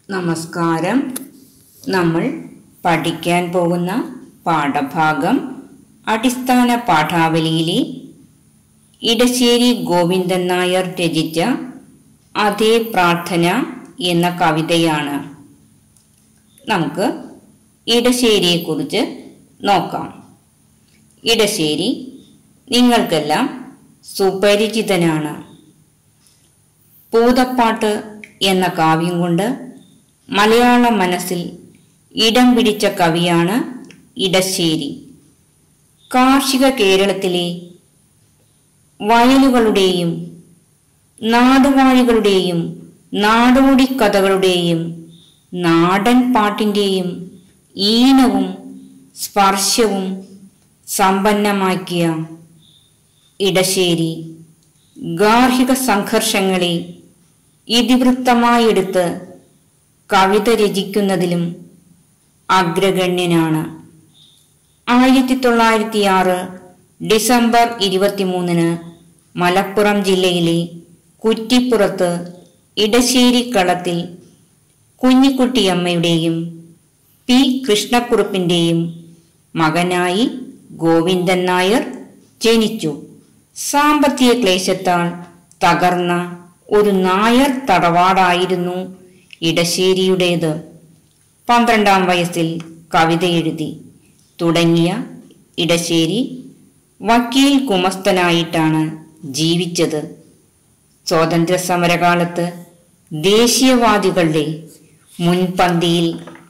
നമസ്കാരം നമ്മൾ പഠിക്കാൻ പോകുന്ന പാഠഭാഗം അടിസ്ഥാന പാഠാവലിയിലെ ഇടശ്ശേരി ഗോവിന്ദൻ നായർ രചിച്ച അതേ പ്രാർത്ഥന എന്ന കവിതയാണ് നമുക്ക് ഇടശ്ശേരിയെക്കുറിച്ച് നോക്കാം ഇടശ്ശേരി നിങ്ങൾക്കെല്ലാം സുപരിചിതനാണ് പൂതപ്പാട്ട് എന്ന കാവ്യം കൊണ്ട് മലയാള മനസ്സിൽ ഇടം പിടിച്ച കവിയാണ് ഇടശ്ശേരി കാർഷിക കേരളത്തിലെ വയലുകളുടെയും നാടുവാഴികളുടെയും നാടോടി കഥകളുടെയും നാടൻ പാട്ടിൻ്റെയും ഈണവും സ്പർശവും സമ്പന്നമാക്കിയ ഇടശ്ശേരി ഗാർഹിക സംഘർഷങ്ങളെ ഇതിവൃത്തമായെടുത്ത് കവിത രചിക്കുന്നതിലും അഗ്രഗണ്യനാണ് ആയിരത്തി തൊള്ളായിരത്തി ആറ് ഡിസംബർ ഇരുപത്തിമൂന്നിന് മലപ്പുറം ജില്ലയിലെ കുറ്റിപ്പുറത്ത് ഇടശ്ശേരി കളത്തിൽ കുഞ്ഞിക്കുട്ടിയമ്മയുടെയും പി കൃഷ്ണക്കുറുപ്പിൻ്റെയും മകനായി ഗോവിന്ദൻ നായർ ജനിച്ചു സാമ്പത്തിക ക്ലേശത്താൽ തകർന്ന ഒരു നായർ തറവാടായിരുന്നു ഇടശ്ശേരിയുടേത് പന്ത്രണ്ടാം വയസ്സിൽ കവിത എഴുതി തുടങ്ങിയ ഇടശ്ശേരി വക്കീൽ കുമസ്തനായിട്ടാണ് ജീവിച്ചത് സ്വാതന്ത്ര്യ സമരകാലത്ത് ദേശീയവാദികളുടെ മുൻപന്തിയിൽ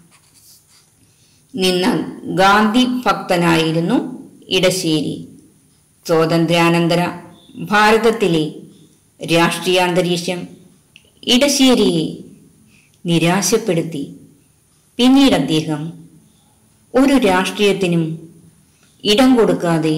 നിന്ന ഗാന്ധി ഭക്തനായിരുന്നു ഇടശ്ശേരി സ്വാതന്ത്ര്യാനന്തര ഭാരതത്തിലെ രാഷ്ട്രീയാന്തരീക്ഷം ഇടശ്ശേരിയെ നിരാശപ്പെടുത്തി പിന്നീട് അദ്ദേഹം ഒരു രാഷ്ട്രീയത്തിനും ഇടം കൊടുക്കാതെ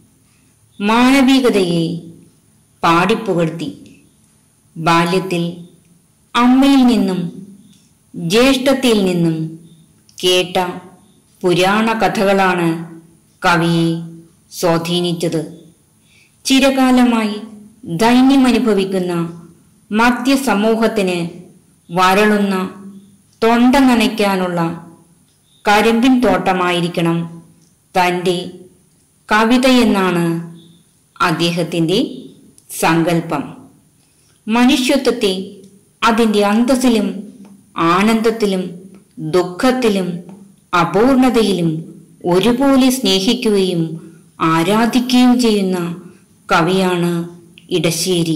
മാനവികതയെ പാടിപ്പുകഴ്ത്തി ബാല്യത്തിൽ അമ്മയിൽ നിന്നും ജ്യേഷ്ഠത്തിൽ നിന്നും കേട്ട പുരാണ കഥകളാണ് കവിയെ സ്വാധീനിച്ചത് ചിരകാലമായി ദൈന്യമനുഭവിക്കുന്ന മധ്യ സമൂഹത്തിന് വരളുന്ന തൊണ്ട നനയ്ക്കാനുള്ള കരിമ്പിൻ തോട്ടമായിരിക്കണം തൻ്റെ കവിതയെന്നാണ് അദ്ദേഹത്തിൻ്റെ സങ്കല്പം മനുഷ്യത്വത്തെ അതിൻ്റെ അന്തസ്സിലും ആനന്ദത്തിലും ദുഃഖത്തിലും അപൂർണതയിലും ഒരുപോലെ സ്നേഹിക്കുകയും ആരാധിക്കുകയും ചെയ്യുന്ന കവിയാണ് ഇടശ്ശേരി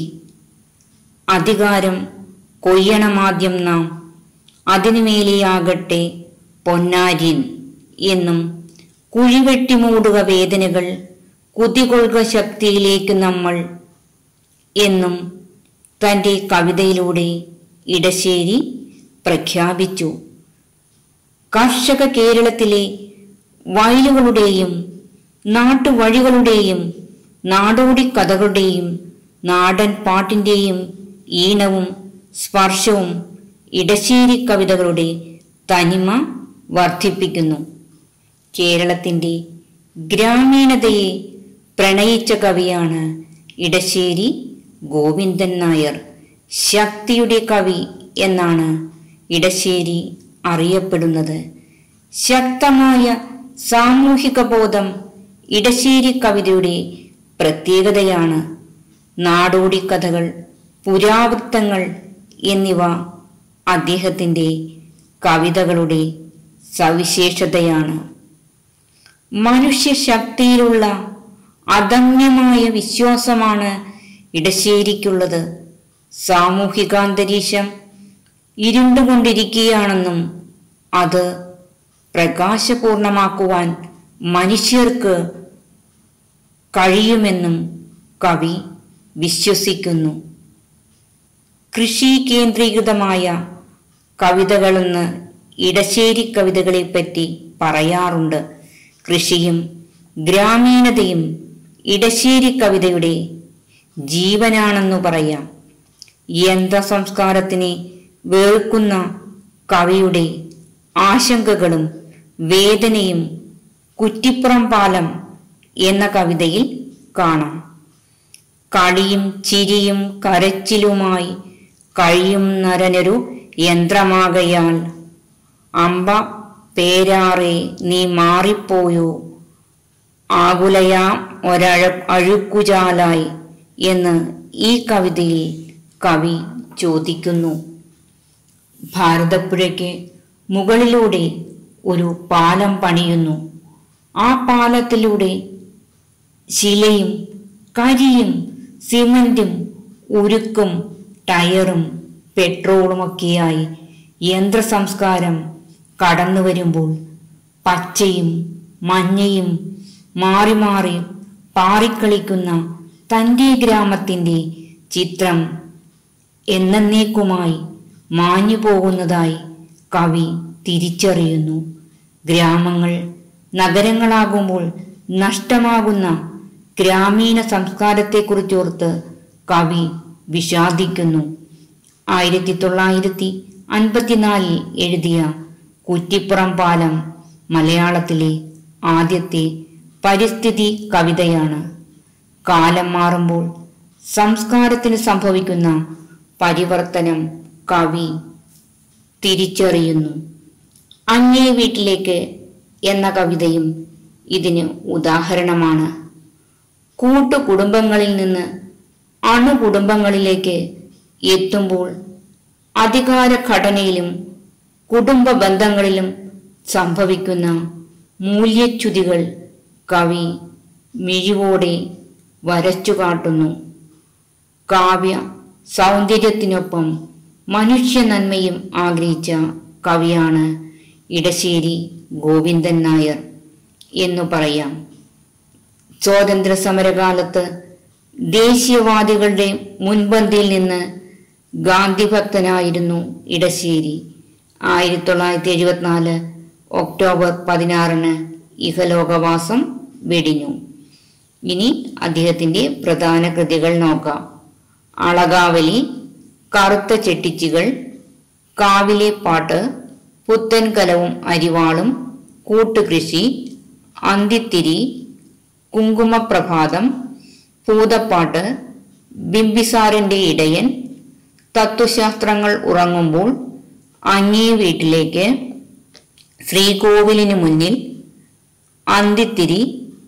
അധികാരം കൊയ്യണമാദ്യം നാം അതിനുമേലെയാകട്ടെ പൊന്നാര്യൻ എന്നും കുഴിവെട്ടി മൂടുക വേദനകൾ കുതികൊള്ളുക ശക്തിയിലേക്ക് നമ്മൾ എന്നും തൻ്റെ കവിതയിലൂടെ ഇടശ്ശേരി പ്രഖ്യാപിച്ചു കർഷക കേരളത്തിലെ വയലുകളുടെയും നാട്ടുവഴികളുടെയും നാടോടി കഥകളുടെയും നാടൻ പാട്ടിൻ്റെയും ഈണവും സ്പർശവും ഇടശ്ശേരി കവിതകളുടെ തനിമ വർദ്ധിപ്പിക്കുന്നു കേരളത്തിൻ്റെ ഗ്രാമീണതയെ പ്രണയിച്ച കവിയാണ് ഇടശ്ശേരി ഗോവിന്ദൻ നായർ ശക്തിയുടെ കവി എന്നാണ് ഇടശ്ശേരി അറിയപ്പെടുന്നത് ശക്തമായ സാമൂഹിക ബോധം ഇടശ്ശേരി കവിതയുടെ പ്രത്യേകതയാണ് നാടോടി കഥകൾ പുരാവൃത്തങ്ങൾ എന്നിവ അദ്ദേഹത്തിൻ്റെ കവിതകളുടെ സവിശേഷതയാണ് മനുഷ്യശക്തിയിലുള്ള അദമ്യമായ വിശ്വാസമാണ് ഇടശ്ശേരിക്കുള്ളത് സാമൂഹികാന്തരീക്ഷം ഇരുണ്ടുകൊണ്ടിരിക്കുകയാണെന്നും അത് പ്രകാശപൂർണമാക്കുവാൻ മനുഷ്യർക്ക് കഴിയുമെന്നും കവി വിശ്വസിക്കുന്നു കൃഷി കേന്ദ്രീകൃതമായ കവിതകളെന്ന് ഇടശ്ശേരി കവിതകളെപ്പറ്റി പറയാറുണ്ട് കൃഷിയും ഗ്രാമീണതയും ഇടശ്ശേരി കവിതയുടെ ജീവനാണെന്നു പറയാം യന്ത്ര സംസ്കാരത്തിനെ വെറുക്കുന്ന കവിയുടെ ആശങ്കകളും വേദനയും കുറ്റിപ്പുറം പാലം എന്ന കവിതയിൽ കാണാം കളിയും ചിരിയും കരച്ചിലുമായി കഴിയും നരനൊരു യന്ത്രമാകയാൽ അമ്പ പേരാറെ നീ മാറിപ്പോയോ ആകുലയാം ഒരഴ അഴുക്കുചാലായി എന്ന് ഈ കവിതയിൽ കവി ചോദിക്കുന്നു ഭാരതപ്പുഴയ്ക്ക് മുകളിലൂടെ ഒരു പാലം പണിയുന്നു ആ പാലത്തിലൂടെ ശിലയും കരിയും സിമന്റും ഉരുക്കും ടയറും പെട്രോളുമൊക്കെയായി യന്ത്ര സംസ്കാരം കടന്നു വരുമ്പോൾ പച്ചയും മഞ്ഞയും മാറി മാറി പാറിക്കളിക്കുന്ന തൻ്റെ ഗ്രാമത്തിൻ്റെ ചിത്രം എന്നേക്കുമായി മാഞ്ഞു പോകുന്നതായി കവി തിരിച്ചറിയുന്നു ഗ്രാമങ്ങൾ നഗരങ്ങളാകുമ്പോൾ നഷ്ടമാകുന്ന ഗ്രാമീണ സംസ്കാരത്തെക്കുറിച്ചോർത്ത് കവി വിഷാദിക്കുന്നു ആയിരത്തി തൊള്ളായിരത്തി അൻപത്തിനാലിൽ എഴുതിയ കുറ്റിപ്പുറം പാലം മലയാളത്തിലെ ആദ്യത്തെ പരിസ്ഥിതി കവിതയാണ് കാലം മാറുമ്പോൾ സംസ്കാരത്തിന് സംഭവിക്കുന്ന പരിവർത്തനം കവി തിരിച്ചറിയുന്നു അങ്ങേ വീട്ടിലേക്ക് എന്ന കവിതയും ഇതിന് ഉദാഹരണമാണ് കൂട്ടുകുടുംബങ്ങളിൽ നിന്ന് അണുകുടുംബങ്ങളിലേക്ക് എത്തുമ്പോൾ അധികാര ഘടനയിലും കുടുംബ ബന്ധങ്ങളിലും സംഭവിക്കുന്ന മൂല്യച്യുതികൾ കവി മിഴിവോടെ വരച്ചു കാട്ടുന്നു കാവ്യ സൗന്ദര്യത്തിനൊപ്പം മനുഷ്യ നന്മയും ആഗ്രഹിച്ച കവിയാണ് ഇടശ്ശേരി ഗോവിന്ദൻ നായർ എന്നു പറയാം സ്വാതന്ത്ര്യ സമരകാലത്ത് ദേശീയവാദികളുടെ മുൻപന്തിയിൽ നിന്ന് ഗാന്ധിഭക്തനായിരുന്നു ഇടശ്ശേരി ആയിരത്തി തൊള്ളായിരത്തി എഴുപത്തിനാല് ഒക്ടോബർ പതിനാറിന് ഇഹലോകവാസം വെടിഞ്ഞു ഇനി അദ്ദേഹത്തിന്റെ പ്രധാന കൃതികൾ നോക്കാം അളകാവലി കറുത്ത ചെട്ടിച്ചികൾ കാവിലെ പാട്ട് പുത്തൻ കലവും അരിവാളും കൂട്ടുകൃഷി അന്തിത്തിരി കുങ്കുമപ്രഭാതം പൂതപ്പാട്ട് ബിംബിസാറിന്റെ ഇടയൻ തത്വശാസ്ത്രങ്ങൾ ഉറങ്ങുമ്പോൾ അങ്ങേ വീട്ടിലേക്ക് ശ്രീകോവിലിന് മുന്നിൽ അന്തിത്തിരി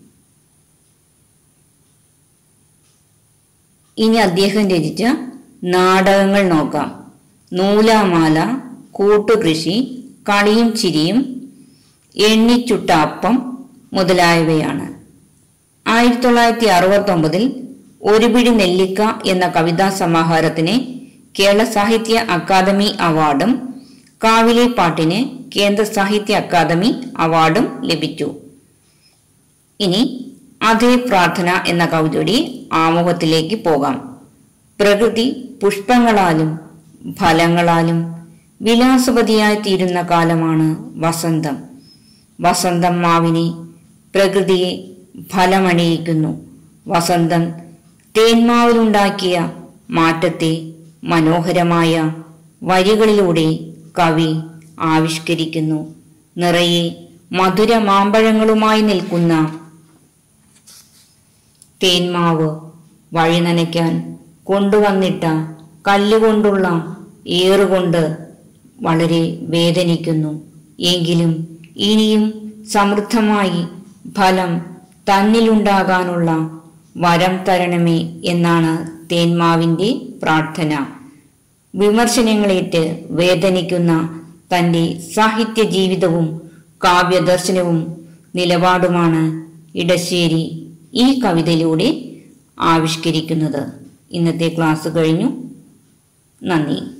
ഇനി അദ്ദേഹം രചിച്ച നാടകങ്ങൾ നോക്കാം നൂലാമാല കൂട്ടുകൃഷി കളിയും ചിരിയും എണ്ണിച്ചുട്ട അപ്പം മുതലായവയാണ് ആയിരത്തി തൊള്ളായിരത്തി അറുപത്തി ഒമ്പതിൽ ഒരു പിടി നെല്ലിക്ക എന്ന കവിതാ സമാഹാരത്തിന് കേരള സാഹിത്യ അക്കാദമി അവാർഡും കാവിലെ പാട്ടിന് കേന്ദ്ര സാഹിത്യ അക്കാദമി അവാർഡും ലഭിച്ചു ഇനി അതേ പ്രാർത്ഥന എന്ന കവിതയുടെ ആമുഖത്തിലേക്ക് പോകാം പ്രകൃതി പുഷ്പങ്ങളാലും ഫലങ്ങളാലും വിലാസവതിയായി തീരുന്ന കാലമാണ് വസന്തം വസന്തം മാവിനെ പ്രകൃതിയെ ഫലമണിയിക്കുന്നു വസന്തം തേന്മാവിലുണ്ടാക്കിയ മാറ്റത്തെ മനോഹരമായ വരികളിലൂടെ കവി ആവിഷ്കരിക്കുന്നു നിറയെ മധുര മാമ്പഴങ്ങളുമായി നിൽക്കുന്ന തേന്മാവ് വഴി നനയ്ക്കാൻ കൊണ്ടുവന്നിട്ട കല്ലുകൊണ്ടുള്ള ഏറുകൊണ്ട് വളരെ വേദനിക്കുന്നു എങ്കിലും ഇനിയും സമൃദ്ധമായി ഫലം തന്നിലുണ്ടാകാനുള്ള വരം തരണമേ എന്നാണ് തേന്മാവിൻ്റെ പ്രാർത്ഥന വിമർശനങ്ങളേറ്റ് വേദനിക്കുന്ന തൻ്റെ സാഹിത്യ ജീവിതവും കാവ്യദർശനവും നിലപാടുമാണ് ഇടശ്ശേരി ഈ കവിതയിലൂടെ ആവിഷ്കരിക്കുന്നത് ഇന്നത്തെ ക്ലാസ് കഴിഞ്ഞു നന്ദി